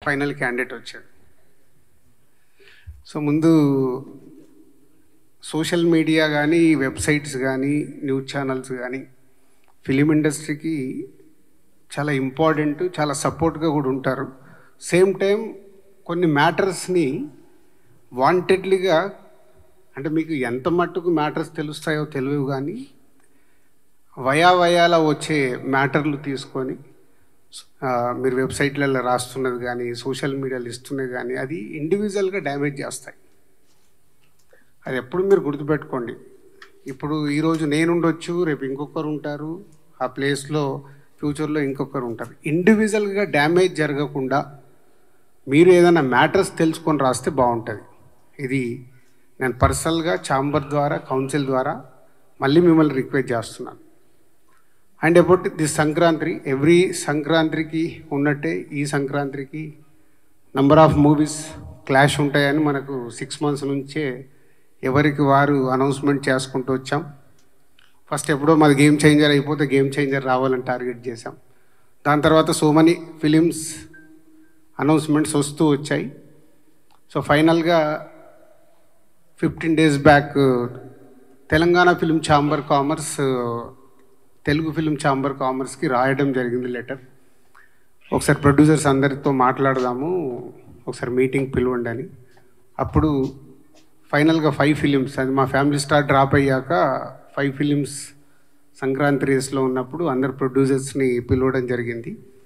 final candidate వచ్చాడు so ముందు social media కానీ వెబ్సైట్స్ కానీ న్యూస్ ఛానల్స్ కానీ ఫిలిం ఇండస్ట్రీకి చాలా ఇంపార్టెంట్ చాలా సపోర్ట్గా కూడా ఉంటారు సేమ్ టైం కొన్ని మ్యాటర్స్ని వాంటెడ్లీగా అంటే మీకు ఎంత మట్టుకు మ్యాటర్స్ తెలుస్తాయో తెలియవు కానీ వయా వయాల వచ్చే మ్యాటర్లు తీసుకొని ఆ, మీరు వెబ్సైట్లలో రాస్తున్నది కానీ సోషల్ మీడియాలో ఇస్తున్నది కానీ అది ఇండివిజువల్గా డ్యామేజ్ చేస్తాయి అది ఎప్పుడు మీరు గుర్తుపెట్టుకోండి ఇప్పుడు ఈరోజు నేను ఉండొచ్చు రేపు ఇంకొకరు ఉంటారు ఆ ప్లేస్లో ఫ్యూచర్లో ఇంకొకరు ఉంటారు ఇండివిజువల్గా డ్యామేజ్ జరగకుండా మీరు ఏదైనా మ్యాటర్స్ తెలుసుకొని రాస్తే బాగుంటుంది ఇది నేను పర్సనల్గా ఛాంబర్ ద్వారా కౌన్సిల్ ద్వారా మళ్ళీ మిమ్మల్ని రిక్వెస్ట్ చేస్తున్నాను and about the Sankranti every సంక్రాంతికి ఉన్నట్టే ఈ సంక్రాంతికి నంబర్ ఆఫ్ మూవీస్ క్లాష్ ఉంటాయని మనకు సిక్స్ మంత్స్ నుంచే ఎవరికి వారు అనౌన్స్మెంట్ చేసుకుంటూ వచ్చాం ఫస్ట్ ఎప్పుడో మాది గేమ్ చేంజర్ అయిపోతే గేమ్ చేంజర్ రావాలని టార్గెట్ చేశాం దాని తర్వాత సో మనీ ఫిలిమ్స్ అనౌన్స్మెంట్స్ వస్తూ వచ్చాయి సో ఫైనల్గా fifteen days back Telangana film chamber commerce Telugu film chamber కామర్స్కి రాయడం జరిగింది లెటర్ ఒకసారి ప్రొడ్యూసర్స్ అందరితో మాట్లాడదాము ఒకసారి మీటింగ్ పిలవండి అని అప్పుడు ఫైనల్గా ఫైవ్ ఫిలిమ్స్ అది మా ఫ్యామిలీ స్టార్ డ్రాప్ అయ్యాక ఫైవ్ ఫిలిమ్స్ సంక్రాంతి రేస్లో ఉన్నప్పుడు అందరు ప్రొడ్యూసర్స్ని పిలవడం జరిగింది